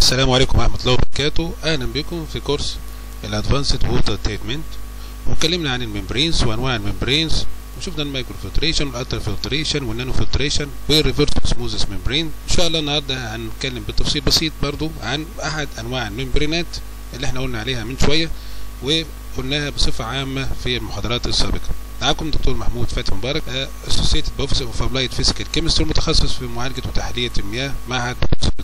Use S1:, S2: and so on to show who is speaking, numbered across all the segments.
S1: السلام عليكم ورحمة الله وبركاته أهلا بكم في كورس الأدفانسد ووتر تريتمنت واتكلمنا عن الممبرينز وأنواع الممبرينز وشفنا المايكرو فلتريشن والالترا فلتريشن والنانو فلتريشن والريفرس اوسموزس ممبرين ان شاء الله النهارده هنتكلم بتفصيل بسيط برضو عن احد انواع الممبرينات اللي احنا قلنا عليها من شويه وقلناها بصفه عامه في المحاضرات السابقه معاكم دكتور محمود فتحي مبارك اسوسيتد بروفيسور اوف ابلايد فيزيكال كيمستري متخصص في معالجه وتحليه المياه معهد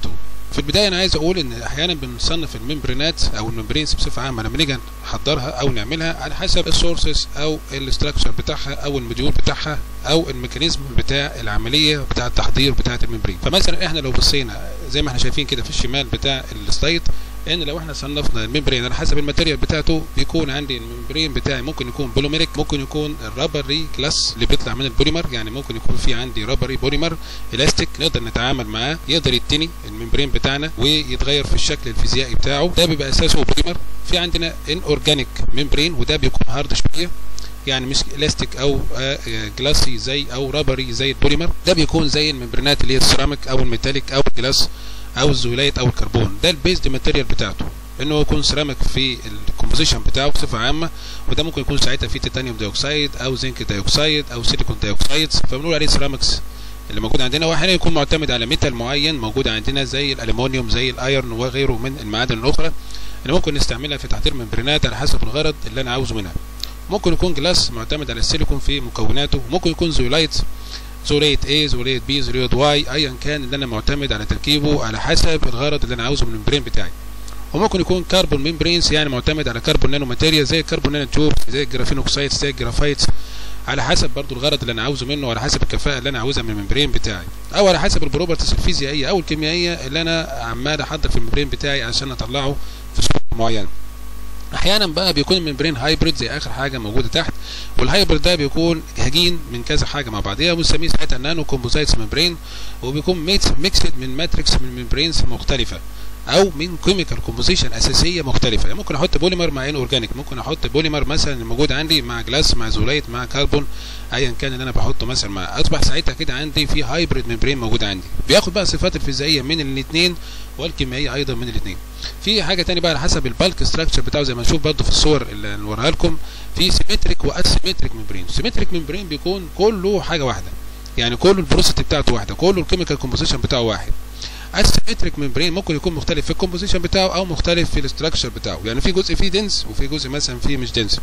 S1: في البدايه انا عايز اقول ان احيانا بنصنف الممبرينات او الممبرينز بصفه عامه لما نيجي نحضرها او نعملها على حسب السورسز او الاستراكشر بتاعها او المديول بتاعها او الميكانيزم بتاع العمليه بتاع التحضير بتاعه الممبرين فمثلا احنا لو بصينا زي ما احنا شايفين كده في الشمال بتاع السلايد ان لو احنا صنفنا الممبرين على حسب الماتيريال بتاعته بيكون عندي الممبرين بتاعي ممكن يكون بوليميريك ممكن يكون الرابري كلاس اللي بيطلع من البوليمر يعني ممكن يكون في عندي رابري بوليمر الاستيك نقدر نتعامل معاه يقدر يتني الممبرين بتاعنا ويتغير في الشكل الفيزيائي بتاعه ده بيبقى اساسه بوليمر في عندنا ان اورجانيك ممبرين وده بيكون هارد شويه يعني مش الاستيك او جلاسي زي او رابري زي البوليمر ده بيكون زي الممبرينات اللي هي السيراميك او الميتاليك او الجلاس او الزوليت او الكربون ده البيزد ماتيريال بتاعته انه يكون سيراميك في الكومبوزيشن بتاعه بصفه عامه وده ممكن يكون ساعتها فيه تيتانيوم دايوكسيد او زنك دايوكسيد او سيليكون دايوكسيد فبنقول عليه سيراميكس اللي موجود عندنا واحيانا يكون معتمد على ميتال معين موجود عندنا زي الالومنيوم زي الايرون وغيره من المعادن الاخرى اللي ممكن نستعملها في تحضير ممبرينات على حسب الغرض اللي انا عاوزه منها ممكن يكون جلاس معتمد على السيليكون في مكوناته ممكن يكون زولايت زوليت A زوليت B زوليت Y ايا كان اللي انا معتمد على تركيبه على حسب الغرض اللي انا عاوزه من الممبرين بتاعي وممكن يكون كربون ممبرينز يعني معتمد على كربون نانو ماتيريال زي الكربون نانو تيوب زي الجرافين اوكسايد زي الجرافايت على حسب برضو الغرض اللي انا عاوزه منه وعلى حسب الكفاءه اللي انا عاوزها من الممبرين بتاعي او على حسب البروبرتيز الفيزيائيه او الكيميائيه اللي انا عمال احضر في الممبرين بتاعي عشان اطلعه في صوره معينه احيانا بقى بيكون الممبرين هايبريد زي اخر حاجه موجوده تحت والهايبريد ده بيكون هجين من كذا حاجه مع بعضيها بنسميه ساعتها نانو كومبوزايتس ممبرين وبيكون ميكسد من ماتريكس من ممبرينز مختلفه او من كيميكال كومبوزيشن اساسيه مختلفه يعني ممكن احط بوليمر مع ان اورجانيك ممكن احط بوليمر مثلا الموجود عندي مع جلاس مع زوليت مع كربون ايا كان اللي انا بحطه مثلا مع اصبح ساعتها كده عندي في هايبريد ممبرين موجود عندي بياخد بقى الصفات الفيزيائيه من الاثنين والكيميائيه ايضا من الاثنين في حاجه ثانيه بقى على حسب البالك ستراكشر بتاعه زي ما نشوف برضه في الصور اللي نوريها لكم في سيمتريك واسيمتريك ممبرين سيمتريك ممبرين بيكون كله حاجه واحده يعني كله البروسيتي بتاعته واحده كله الكيميكال كومبوزيشن بتاعه واحد اسيمتريك ممبرين ممكن يكون مختلف في الكومبوزيشن بتاعه او مختلف في الاستراكشر بتاعه يعني في جزء فيه دنس وفي جزء مثلا فيه مش دنس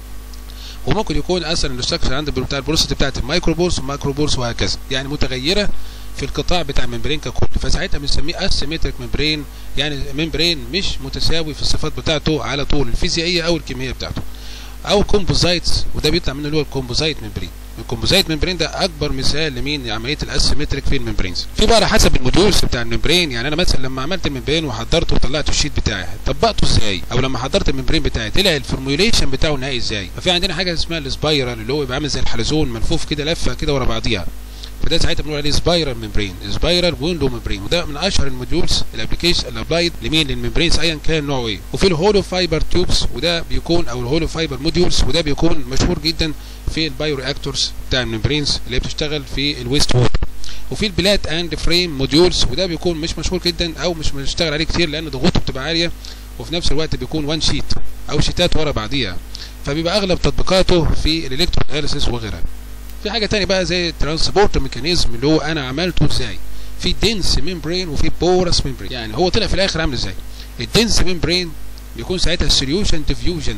S1: وممكن يكون اصلا الاستراكشر عند بتاع البروسيتي بتاعت المايكرو بورس والمايكرو بورس وهكذا يعني متغيره في القطاع بتاع الممبرين ككل فساعتها بنسميه اسيمتريك ممبرين يعني ممبرين مش متساوي في الصفات بتاعته على طول الفيزيائيه او الكيميائيه بتاعته او كومبوزايتس وده بيطلع منه اللي هو الكومبوزايت ممبرين الكومبوزايت ممبرين ده اكبر مثال لمين لعمليه الاسيمتريك في الممبرينز في بقى على حسب الموديولز بتاع الممبرين يعني انا مثلا لما عملت الممبرين وحضرته وطلعت الشيت بتاعي طبقته ازاي او لما حضرت الممبرين بتاعي طلع الفورميوليشن بتاعه نهائي ازاي ففي عندنا حاجه اسمها السبايرال اللي هو يبقى عامل زي الحلزون ملفوف كده لفه كده ورا بعضيها فده ساعتها بنقول عليه سبايرال ممبرين سبايرال ويندو ممبرين وده من اشهر الموديولز الابلكيشن الابلايد لمين للممبرينز ايا كان نوعه ايه وفي الهولو فايبر تيوبس وده بيكون او الهولو فايبر موديولز وده بيكون مشهور جدا في البايو رياكتورز بتاع الممبرينز اللي بتشتغل في الويست ووتر وفي البلات اند فريم موديولز وده بيكون مش مشهور جدا او مش بنشتغل عليه كتير لان ضغوطه بتبقى عاليه وفي نفس الوقت بيكون وان شيت او شيتات ورا بعضيها فبيبقى اغلب تطبيقاته في الالكترو اناليسيس وغيرها في حاجه تانية بقى زي الترانسبورت ميكانيزم اللي هو انا عملته ازاي في دنس ممبرين وفي بورس ممبرين يعني هو طلع في الاخر عامل ازاي الدنس ممبرين بيكون ساعتها السوليوشن ديفيوجن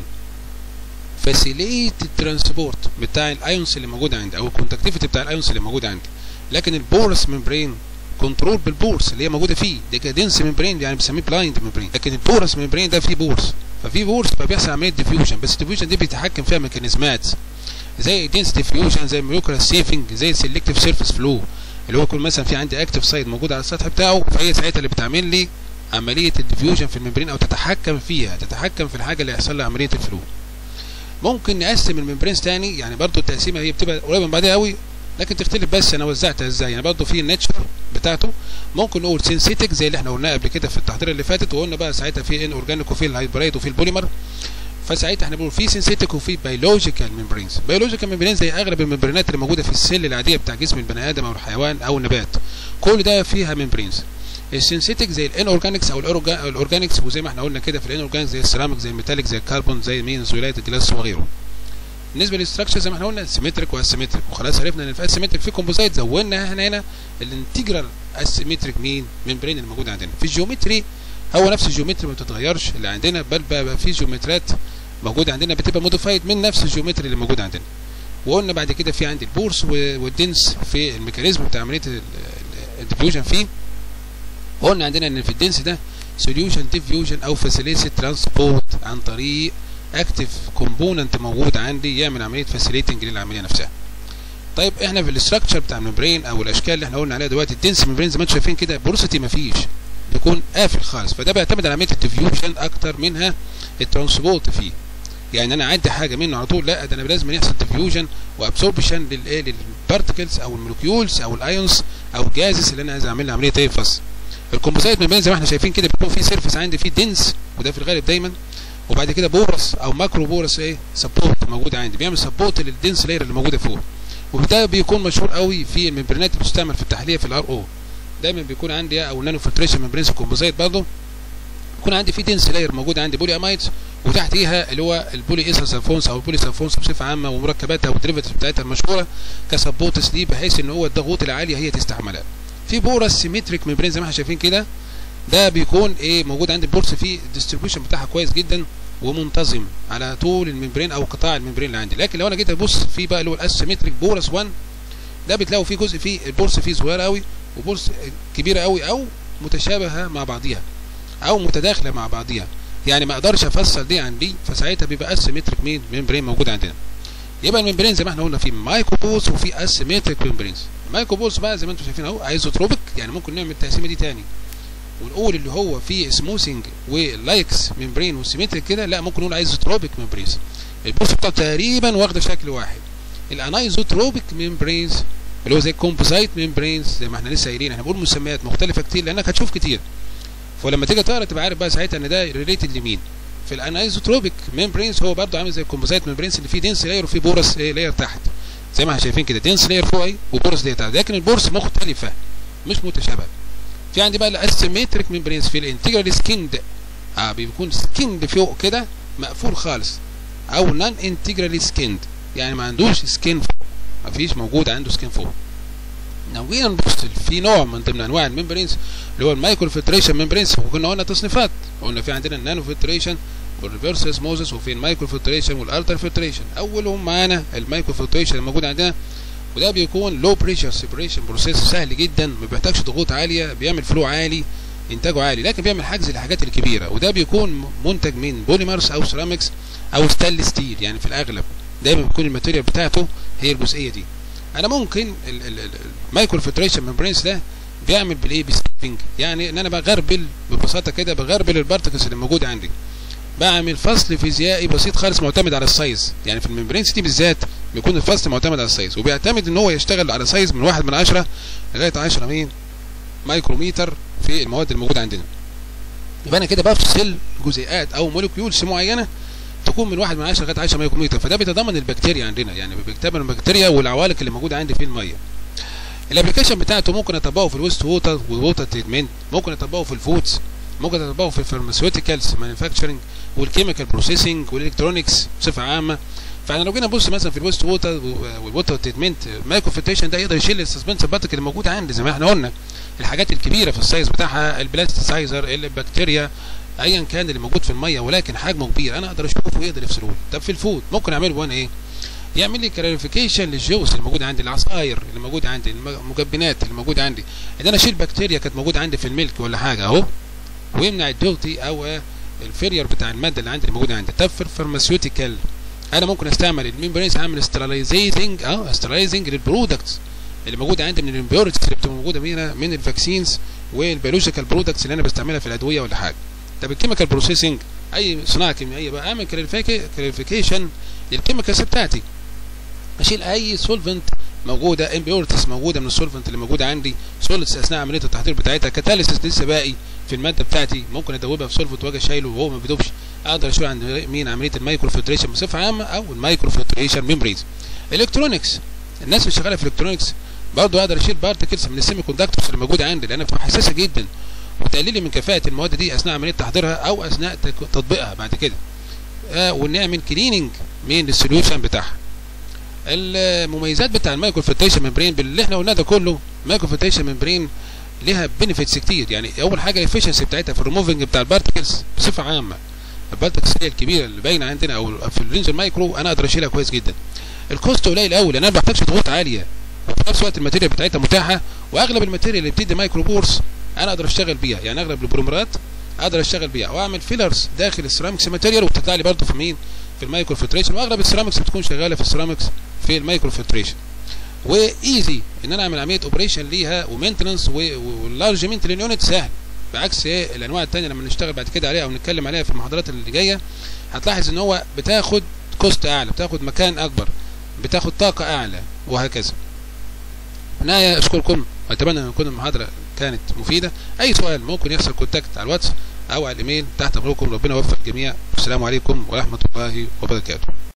S1: فاسيليت الترانسبورت بتاع الايونز اللي موجود عندي او الكونتاكتيفيتي بتاع الايونز اللي موجود عندي لكن البورس ممبرين كنترول بالبورس اللي هي موجوده فيه ده كده دنس ممبرين يعني بنسميه بلايند ممبرين لكن البورس ممبرين ده فيه بورس ففي بورس فبيحصل عمليه ديفيوجن بس الديفيوجن دي بيتحكم فيها ميكانيزمات زي دنس ديفيوجن زي ميوكرا سيفنج زي سيلكتيف سيرفيس فلو اللي هو يكون مثلا في عندي اكتف سايد موجود على السطح بتاعه فهي ساعتها اللي بتعمل لي عمليه الديفيوجن في الممبرين او تتحكم فيها تتحكم في الحاجه اللي هيحصل لها عمليه الفلو ممكن نقسم الممبرينز تاني يعني برضو التقسيمه هي بتبقى قريبه من بعضها قوي لكن تختلف بس انا وزعتها ازاي يعني برضو في الناتشر بتاعته ممكن نقول سينسيتك زي اللي احنا قلناه قبل كده في التحضير اللي فاتت وقلنا بقى ساعتها في ان اورجانيك وفي الهايبرايد وفي البوليمر فساعتها احنا بنقول في سينثيتيك وفي بيولوجيكال ميمبرينز بيولوجيكال ميمبرينز زي اغلب الممبرينات اللي موجوده في السيل العاديه بتاع جسم البني ادم او الحيوان او النبات كل ده فيها ميمبرينز السينثيتك زي الان اورجانكس او الاورجانكس وزي ما احنا قلنا كده في الان اورجانكس زي السيراميك زي الميتاليك زي الكربون زي مين زولايت الجلاس وغيره بالنسبه للستراكشر زي ما احنا قلنا سيمتريك واسيمتريك وخلاص عرفنا ان في اسيمتريك في كومبوزايت زودنا احنا هنا الانتجرال اسيمتريك مين ممبرين اللي موجود عندنا في الجيومتري هو نفس الجيومتري ما بتتغيرش اللي عندنا بل بقى في جيومترات موجوده عندنا بتبقى موديفايد من نفس الجيومتري اللي موجود عندنا وقلنا بعد كده في عندي البورس والدنس في الميكانيزم بتاع عمليه الديفيوجن فيه وقلنا عندنا ان في الدنس ده سوليوشن ديفيوجن او فاسيليتي ترانسبورت عن طريق اكتف كومبوننت موجود عندي يعمل عمليه فاسيليتنج للعمليه نفسها طيب احنا في الاستراكشر بتاع الممبرين او الاشكال اللي احنا قلنا عليها دلوقتي الدنس ممبرين زي ما انتم شايفين كده بورسيتي مفيش بيكون قافل خالص فده بيعتمد على عمليه الديفيوجن اكتر منها الترانسبورت فيه يعني انا اعدي حاجه منه على طول لا ده انا لازم يحصل ديفيوجن وابسوربشن للايه للبارتكلز او المولكيولز او الايونز او الجازز اللي انا عايز اعمل لها عمليه ايه فصل الكومبوزايت ممبرين زي ما احنا شايفين كده بيكون في سيرفيس عندي فيه دنس وده في الغالب دايما وبعد كده بورس او ماكرو بورس ايه سبورت موجود عندي بيعمل سبورت للدنس لاير اللي موجوده فوق وده بيكون مشهور قوي في الممبرينات اللي بتستعمل في التحليه في الار او دايما بيكون عندي او نانو فلتريشن ممبرينز كومبوزايت برضه يكون عندي في دنس لاير موجود عندي بولي امايدز وتحتيها اللي هو البولي ايثر سلفونس او البولي سلفونس بصفه عامه ومركباتها والدريفاتيف بتاعتها المشهوره كسبورتس ليه بحيث ان هو الضغوط العاليه هي تستحملها في بورس سيمتريك ممبرين زي ما احنا شايفين كده ده بيكون ايه موجود عند البورس فيه الديستريبيوشن بتاعها كويس جدا ومنتظم على طول الممبرين او قطاع الممبرين اللي عندي لكن لو انا جيت ابص في بقى اللي هو الاسيمتريك بورس 1 ده بتلاقوا فيه جزء فيه البورس فيه صغير قوي وبورس كبيره قوي او متشابهه مع بعضيها او متداخله مع بعضيها يعني ما اقدرش افصل دي عن دي فساعتها بيبقى اسيمتريك مين ممبرين موجود عندنا يبقى الممبرين زي ما احنا قلنا في مايكروبوس وفي اسيمتريك ممبرينز المايكروبوس بقى زي ما انتم شايفين اهو ايزوتروبيك يعني ممكن نعمل التقسيمه دي تاني ونقول اللي هو فيه سموثنج ولايكس ممبرين وسيمتريك كده لا ممكن نقول ايزوتروبيك ممبرينز البورس بتاعه تقريبا واخده شكل واحد الانايزوتروبيك ممبرينز اللي هو زي الكومبوزايت ممبرينز زي ما احنا لسه قايلين احنا بنقول مسميات مختلفه كتير لانك هتشوف كتير فلما تيجي تقرا تبقى عارف بقى ساعتها ان ده ريليتد لمين في الانايزوتروبيك ممبرينز هو برضه عامل زي الكومبوزايت ممبرينز اللي فيه دنس لاير وفيه بورس ايه لاير تحت زي ما احنا شايفين كده دنس لاير فوق ايه وبورس لاير تحت لكن البورس مختلفه مش متشابهه في عندي بقى الاسيمتريك ممبرينز في الانتجرال سكيند اه بيكون سكيند فوق كده مقفول خالص او نان انتجرال سكيند يعني ما عندوش سكين فوق ما فيش موجود عنده سكين فوق لو جينا نبص في نوع من ضمن انواع الممبرينز اللي هو المايكرو فلتريشن ممبرينز وكنا قلنا تصنيفات قلنا في عندنا النانو فلتريشن والريفرس اسموزس وفي المايكرو فلتريشن والالتر فلتريشن اولهم معانا المايكرو فلتريشن الموجود عندنا وده بيكون لو بريشر سيبريشن بروسيس سهل جدا ما بيحتاجش ضغوط عاليه بيعمل فلو عالي انتاجه عالي لكن بيعمل حجز للحاجات الكبيره وده بيكون منتج من بوليمرز او سيراميكس او ستانلس ستيل يعني في الاغلب دايما بيكون الماتيريال بتاعته هي الجزئيه دي انا ممكن المايكرو فلتريشن ممبرينز ده بيعمل بالايه بستيبنج يعني ان انا بغربل ببساطه كده بغربل البارتكلز اللي موجوده عندي بعمل فصل فيزيائي بسيط خالص معتمد على السايز يعني في الممبرينز دي بالذات بيكون الفصل معتمد على السايز وبيعتمد ان هو يشتغل على سايز من واحد من عشرة لغايه 10 مين مايكروميتر في المواد الموجوده عندنا يبقى انا كده بفصل جزيئات او مولكيولز معينه تكون من واحد من 10 لغايه 10 مايكرومتر فده بيتضمن البكتيريا عندنا يعني بيتضمن البكتيريا والعوالق اللي موجوده عندي في الميه الابلكيشن بتاعته ممكن اطبقه في الويست ووتر والووتر تريتمنت ممكن اطبقه في الفودز ممكن اطبقه في الفارماسيوتيكالز مانيفاكتشرنج والكيميكال بروسيسنج والالكترونكس بصفه عامه فاحنا لو جينا نبص مثلا في الويست ووتر والووتر تريتمنت مايكرو فلتريشن ده يقدر يشيل السسبنس بارتكل اللي موجوده عندي زي ما احنا قلنا الحاجات الكبيره في السايز بتاعها البلاستيسايزر البكتيريا ايا كان اللي موجود في الميه ولكن حجمه كبير انا اقدر اشوفه ويقدر يفصله لي طب في الفود ممكن اعمله وانا ايه يعمل لي كلاريفيكيشن للجوس اللي موجود عندي العصاير اللي موجود عندي المجبنات اللي موجوده عندي ان انا اشيل بكتيريا كانت موجوده عندي في الملك ولا حاجه اهو ويمنع الدوتي او الفيرير بتاع الماده اللي عندي اللي موجوده عندي طب في الفارماسيوتيكال انا ممكن استعمل الميمبرينز اعمل استراليزينج اه استراليزنج للبرودكتس اللي موجوده عندي من الامبيورتيز اللي بتبقى موجوده من من الفاكسينز والبيولوجيكال برودكتس اللي انا بستعملها في الادويه ولا حاجه طب الكيميكال بروسيسنج اي صناعه كيميائيه بقى اعمل كلاريفيكيشن للكيميكالز بتاعتي اشيل اي سولفنت موجوده امبيورتيز موجوده من السولفنت اللي موجوده عندي سوليدز اثناء عمليه التحضير بتاعتها كاتاليسيس لسه باقي في الماده بتاعتي ممكن ادوبها في سولفنت واجي شايله وهو ما بيدوبش اقدر اشيل عند مين عمليه المايكرو فلتريشن بصفه عامه او المايكرو فلتريشن ميمبريز الكترونكس الناس اللي شغاله في الالكترونكس برضه اقدر اشيل بارتكلز من السيمي كوندكتورز اللي موجوده عندي لانها بتبقى حساسه جدا وتقللي من كفاءه المواد دي اثناء عمليه تحضيرها او اثناء تطبيقها بعد كده آه ونعمل كليننج من السوليوشن بتاعها المميزات بتاع المايكرو فلتريشن ممبرين باللي احنا قلناه ده كله المايكرو فلتريشن ممبرين ليها بنفيتس كتير يعني اول حاجه الافشنسي بتاعتها في الريموفنج بتاع البارتكلز بصفه عامه البارتكلز الكبيره اللي باينه عندنا او في الرينج المايكرو انا اقدر اشيلها كويس جدا الكوست قليل قوي لان انا ما بحتاجش ضغوط عاليه وفي نفس الوقت الماتيريال بتاعتها متاحه واغلب الماتيريال اللي بتدي مايكرو بورس انا اقدر اشتغل بيها يعني اغلب البرومرات اقدر اشتغل بيها واعمل فيلرز داخل السيرامكس ماتيريال وبتطلع لي برضه في مين في المايكرو فلتريشن واغلب السيرامكس بتكون شغاله في السيرامكس في المايكرو فلتريشن وايزي ان انا اعمل عمليه اوبريشن ليها ومينتنس واللارجمنت لليونت سهل بعكس ايه الانواع الثانيه لما نشتغل بعد كده عليها او نتكلم عليها في المحاضرات اللي جايه هتلاحظ ان هو بتاخد كوست اعلى بتاخد مكان اكبر بتاخد طاقه اعلى وهكذا نهايه اشكركم اتمنى ان تكون المحاضره كانت مفيده اي سؤال ممكن يحصل كونتاكت على الواتس او على الايميل تحت امركم ربنا يوفق الجميع والسلام عليكم ورحمه الله وبركاته